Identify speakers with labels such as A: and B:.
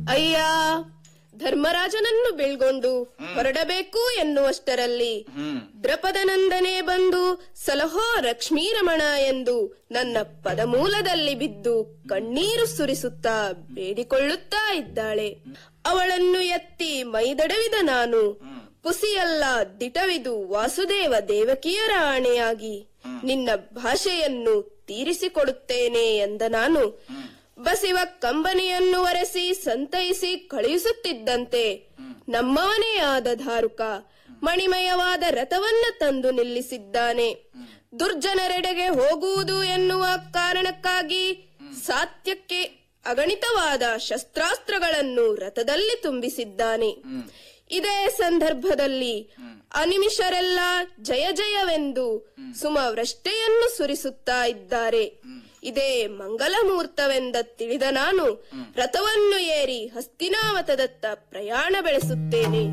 A: ಅಯ್ಯ ಧರ್ಮರಾಜನನ್ನು ಬೆಳ್ಗೊಂಡು ಹೊರಡಬೇಕು ಎನ್ನುವಷ್ಟರಲ್ಲಿ
B: ಹ್ಮ್
A: ದ್ರಪದನಂದನೆ ಬಂದು ಸಲಹೋ ಲಕ್ಷ್ಮೀರಮಣ ಎಂದು ನನ್ನ ಪದಮೂಲದಲ್ಲಿ ಬಿದ್ದು ಕಣ್ಣೀರು ಸುರಿಸುತ್ತಾ ಬೇಡಿಕೊಳ್ಳುತ್ತಾ ಇದ್ದಾಳೆ ಅವಳನ್ನು ಎತ್ತಿ ಮೈದಡವಿದ ನಾನು ಪುಸಿಯಲ್ಲ ದಿಟವಿದು ವಾಸುದೇವ ದೇವಕಿಯರ ಆಣೆಯಾಗಿ ನಿನ್ನ ಭಾಷೆಯನ್ನು ತೀರಿಸಿಕೊಡುತ್ತೇನೆ ಎಂದ ನಾನು ಬಸಿವ ಕಂಬನಿಯನ್ನು ಒರೆಸಿ ಸಂತೈಸಿ ಕಳುಹಿಸುತ್ತಿದ್ದಂತೆ ನಮ್ಮವನೇ ಆದ ಧಾರುಕ ಮಣಿಮಯವಾದ ರಥವನ್ನ ತಂದು ನಿಲ್ಲಿಸಿದ್ದಾನೆ ದುರ್ಜನರೆಡೆಗೆ ಹೋಗುವುದು ಎನ್ನುವ ಕಾರಣಕ್ಕಾಗಿ ಸಾತ್ಯಕ್ಕೆ ಅಗಣಿತವಾದ ಶಸ್ತ್ರಾಸ್ತ್ರಗಳನ್ನು ರಥದಲ್ಲಿ ತುಂಬಿಸಿದ್ದಾನೆ ಇದೇ ಸಂದರ್ಭದಲ್ಲಿ ಅನಿಮಿಷರೆಲ್ಲ ಜಯ ಜಯವೆಂದು ಸುಮವೃಷ್ಟೆಯನ್ನು ಸುರಿಸುತ್ತಾ ಇದ್ದಾರೆ ಇದೇ ಮಂಗಲ ಮುಹೂರ್ತವೆಂದ ತಿಳಿದ ನಾನು ರಥವನ್ನು ಏರಿ ಹಸ್ತಿನಾವತದತ್ತ ಪ್ರಯಾಣ ಬೆಳೆಸುತ್ತೇನೆ